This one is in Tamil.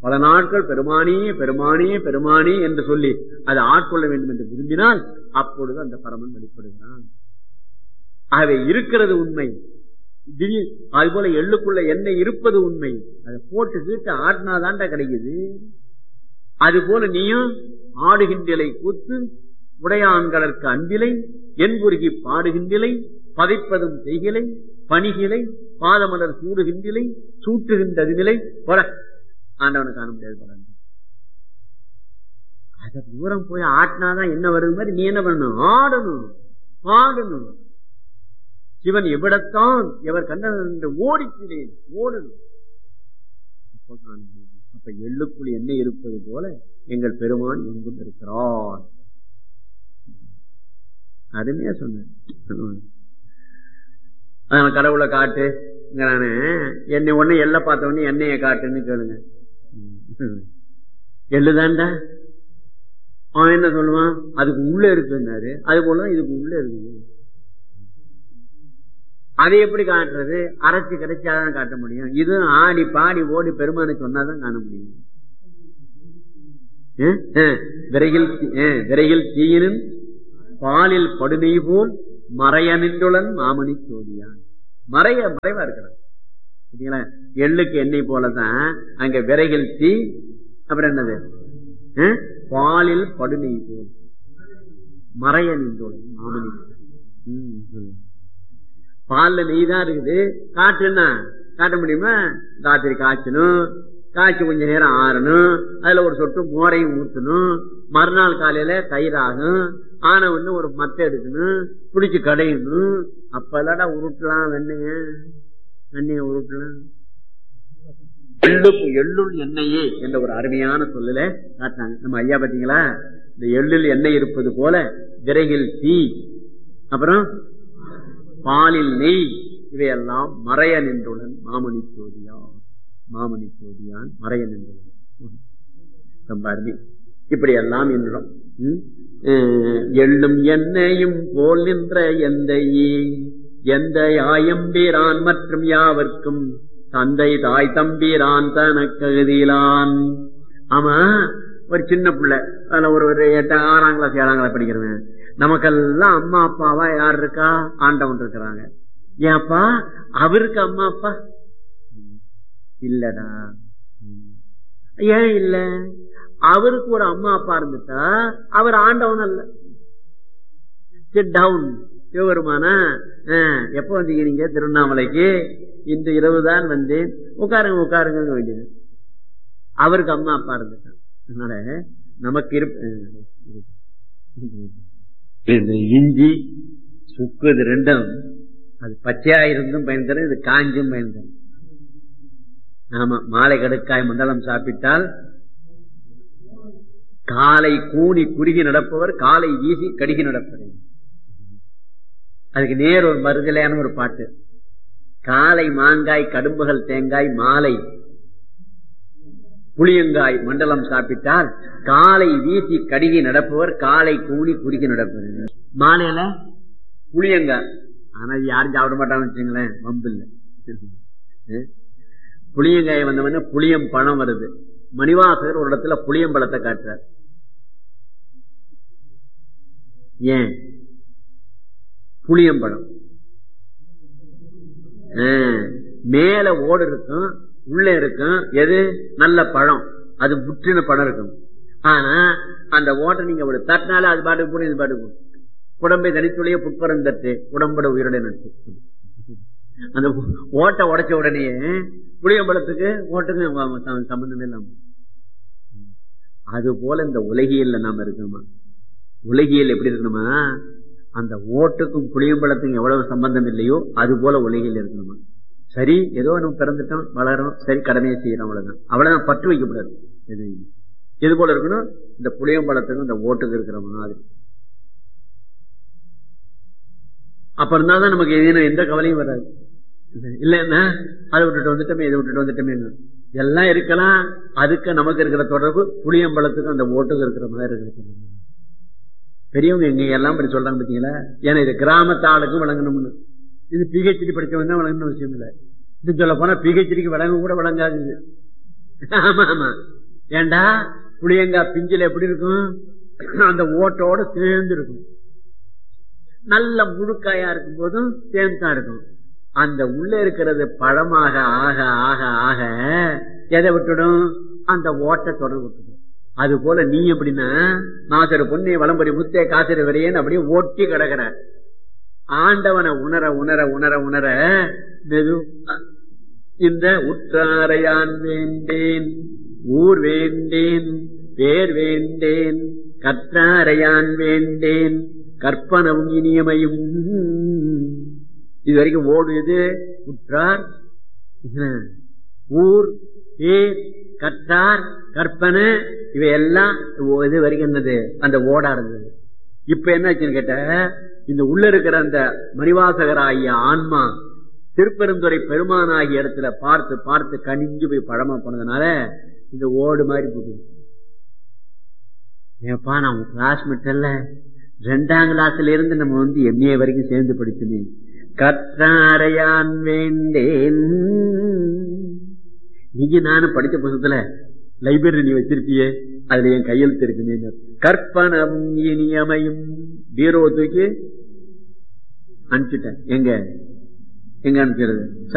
பல நாட்கள் பெருமானே பெருமானே பெருமானே என்று சொல்லி அதை ஆட்கொள்ள வேண்டும் என்று விரும்பினால் அப்பொழுது அந்த பரமன் வெளிப்படுகிறான் ஆகவே இருக்கிறது உண்மை திடீர் அது போல எள்ளுக்குள்ள எண்ணெய் இருப்பது உண்மை அதை போட்டு கீட்டு ஆட்டினாதான்டா கிடைக்குது அது போல நீயும் ஆடுகின்றலை கூத்து உடையான்களற்கு அன்பிலை என்புருகி பாடுகின்றலை பதைப்பதும் செய்கிலை பணிகிலை பாதமலர் சூடுகின்றலை சூட்டுகின்றது நிலை போல ஆண்டவனை காண முடியாது போல அத தூரம் போய் ஆட்டினாதான் என்ன வருது மாதிரி நீ என்ன பண்ணணும் ஆடணும் பாடணும் சிவன் எவ்விடத்தான் எவர் கண்ணன் என்று ஓடிக்கிறேன் ஓடணும் அப்ப காண முடியும். அப்ப எள்ளுக்குள் என்ன இருப்பது போல எங்கள் பெருமான் எங்கும் இருக்கிறார் அருமையா சொன்ன கடவுளை காட்டு நானு என்னை ஒண்ணு எல்ல பார்த்த உடனே எண்ணெய காட்டுன்னு கேளுங்க எள்ளுதான்டா அவன் என்ன சொல்லுவான் அதுக்கு உள்ள இருக்குன்னாரு அது போல இதுக்கு உள்ள இருக்குது அதை எப்படி காட்டுறது அரைச்சு கிடைச்சாதான் காட்ட முடியும் இது ஆடி பாடி ஓடி பெருமானை சொன்னாதான் காண முடியும் அஹ், அஹ், விரையில் தீ- அஹ், விரையில் தீயினும் பாலில் படுமை போல் மறைய நின்றுளன் மாமணி சோதியான் மறைய மறைவா இருக்கிறான் சரிங்களா எள்ளுக்கு எண்ணெய் போலதான் அங்க விரைகள் தீ அப்புறம் என்னது அஹ், பாலில் படுமை போல் மறைய நின்றுளன் மாமணி ம், சொல்லுங்க. பால்ல நெய் தான் இருக்குது காட்டுன்னா காட்ட முடியுமா ராத்திரி காய்ச்சணும் காய்ச்சி கொஞ்ச நேரம் ஆறணும் அதுல ஒரு சொட்டு மோரையும் ஊத்தணும் மறுநாள் காலையில தயிராகும் ஆன ஒண்ணு ஒரு மத்தை எடுக்கணும் பிடிச்சு கடையணும் அப்ப இல்லடா உருட்டலாம் வெண்ணைய வெண்ணைய உருட்டலாம் எள்ளு எள்ளுள் எண்ணெயே என்ற ஒரு அருமையான சொல்லல காட்டாங்க நம்ம ஐயா பாத்தீங்களா இந்த எள்ளில் எண்ணெய் இருப்பது போல விரைகில் தீ அப்புறம் பாலில் நெய் இவையெல்லாம் மறைய நின்றுடன் மாமணி சோதியா மாமணி சோதியான் மறைய நின்றுடன் ரொம்ப அருமை இப்படி எல்லாம் என்றோம் ம்? அஹ், எள்ளும் எண்ணெயும் போல் நின்ற எந்தையே எந்த ஆயம்பீரான் மற்றும் யாவர்க்கும் தந்தை தாய் தம்பீரான் தனக்ககுதியிலான் ஆமா ஒரு சின்ன பிள்ளை அதுல ஒரு ஒரு எட்டு ஆறாம் கிளாஸ் ஏழாம் கிளாஸ் படிக்கிறவன் நமக்கெல்லாம் அம்மா அப்பாவா யார் இருக்கா ஆண்டவன் இருக்கிறாங்க ஏப்பா அவருக்கு அம்மா அப்பா இல்லடா ஏன் இல்ல அவருக்கு ஒரு அம்மா அப்பா இருந்துட்டா அவர் ஆண்டவன் அல்ல சிட் டவுன் சிவபெருமானா எப்ப வந்தீங்க நீங்க திருவண்ணாமலைக்கு இன்று இரவு தான் வந்தேன் உட்காருங்க உட்காருங்க வேண்டியது அவருக்கு அம்மா அப்பா இருந்துட்டான் அதனால நமக்கு இருப்ப இந்த இஞ்சி சுக்கு இது ரெண்டும் அது பச்சையா இருந்தும் பயன் தரும் இது காஞ்சும் பயன் தரும் ஆமா மாலை கடுக்காய் மண்டலம் சாப்பிட்டால் காலை கூணி குறுகி நடப்பவர் காலை வீசி கடுகி நடப்பவர் அதுக்கு நேர் ஒரு மறுதலையான ஒரு பாட்டு காலை மாங்காய் கடும்புகள் தேங்காய் மாலை புளியங்காய் மண்டலம் சாப்பிட்டால் காலை வீசி கடுகி நடப்பவர் காலை கூணி குறுகி நடப்பவர் மாலையில புளியங்காய் ஆனா இது யாரும் சாப்பிட மாட்டாங்கன்னு வச்சுங்களேன் வம்பு இல்லை அஹ் புளியங்காய் வந்தவொடனே புளியம் பழம் வருது மணிவாசகர் ஒரு இடத்துல புளியம்பழத்தை காட்டுறார் ஏன் புளியம்பழம் ஆஹ், மேல ஓடு இருக்கும் உள்ள இருக்கும் எது நல்ல பழம் அது புற்றின பழம் இருக்கும் ஆனா அந்த ஓட்டை நீங்க ஒரு தட்டினால அது பாட்டுக்கு போடும் இது பாட்டுக்கு போடும் உடம்பை தனித்துடைய புட்பரந்தட்டு உடம்பட உயிரோட நட்பு அந்த ஓட்டை உடைச்ச உடனே புளியம்பழத்துக்கு ஓட்டுக்கு சம்பந்தம் இல்லாம அது போல இந்த உலகியல்ல நாம இருக்கணுமா உலகியல் எப்படி இருக்கணுமா அந்த ஓட்டுக்கும் புளியம்பழத்துக்கும் எவ்வளவு சம்பந்தம் இல்லையோ அது போல உலகில் இருக்கணுமா சரி ஏதோ நம்ம பிறந்துட்டோம் வளரோம் சரி கடமையை செய்யறோம் அவ்வளவுதான் அவ்வளவுதான் பற்று வைக்கப்படாது எது எது போல இருக்கணும் இந்த புளியம்பழத்துக்கும் இந்த ஓட்டுக்கு இருக்கிற மாதிரி அப்ப இருந்தாதான் நமக்கு எதுவும் எந்த கவலையும் வராது இல்லைன்னா அதை விட்டுட்டு வந்துட்டோமே இதை விட்டுட்டு வந்துட்டோமே எல்லாம் இருக்கலாம் அதுக்கு நமக்கு இருக்கிற தொடர்பு புளியம்பழத்துக்கும் அந்த ஓட்டுக்கு இருக்கிற மாதிரி இருக்கிறது பெரியவங்க எங்க எல்லாம் படி சொல்றாங்க பாத்தீங்களா ஏன்னா இது கிராமத்து ஆளுக்கும் வழங்கணும்னு இது பிஹெச்டி படிச்சவன் தான் வழங்கணும் அவசியம் இல்லை இது சொல்ல போனா பிஹெச்டிக்கு வழங்க கூட வழங்காது இது. ஆமா ஆமா ஏண்டா புளியங்காய் பிஞ்சில எப்படி இருக்கும் அந்த ஓட்டோட சேர்ந்து இருக்கும் நல்ல முழுக்காயா இருக்கும் போதும் சேர்ந்தா இருக்கும் அந்த உள்ள இருக்கிறது பழமாக ஆக ஆக ஆக எதை விட்டுடும் அந்த ஓட்டை தொடர்பு விட்டுடும் அது போல நீ எப்படின்னா நாசரு பொண்ணை வளம்பரி முத்தே காசரு வரையன்னு அப்படியே ஒட்டி கிடக்கிற ஆண்டவனை உணர உணர உணர உணர மெது இந்த உற்றாரையான் வேண்டேன் ஊர் வேண்டேன் பேர் வேண்டேன் கற்றாரையான் வேண்டேன் கற்பனவும் இனியமையும் இது வரைக்கும் ஓடுது உற்றார் ஊர் பேர் கற்றார் கற்பனை இவையெல்லாம் இது வரைக்கும் என்னது அந்த ஓடா இருந்தது இப்ப என்ன ஆச்சுன்னு கேட்ட இந்த உள்ள இருக்கிற அந்த மணிவாசகராகிய ஆன்மா திருப்பெருந்துறை பெருமானாகிய இடத்துல பார்த்து பார்த்து கனிஞ்சு போய் பழமா போனதுனால இந்த ஓடு மாதிரி போகுது ஏப்பா நான் கிளாஸ்மேட் அல்ல ரெண்டாம் கிளாஸ்ல இருந்து நம்ம வந்து எம்ஏ வரைக்கும் சேர்ந்து படிச்சது கற்றாரையான் வேண்டேன் நீங்க நானும் படிச்ச புத்தகத்துல லைப்ரரி நீ வச்சிருப்பியே அதுல என் கையெழுத்து இருக்குமே கற்பனம் இனியமையும் பீரோ தூக்கி அனுப்பிச்சிட்டேன் எங்க எங்க அனுப்பிச்சிருது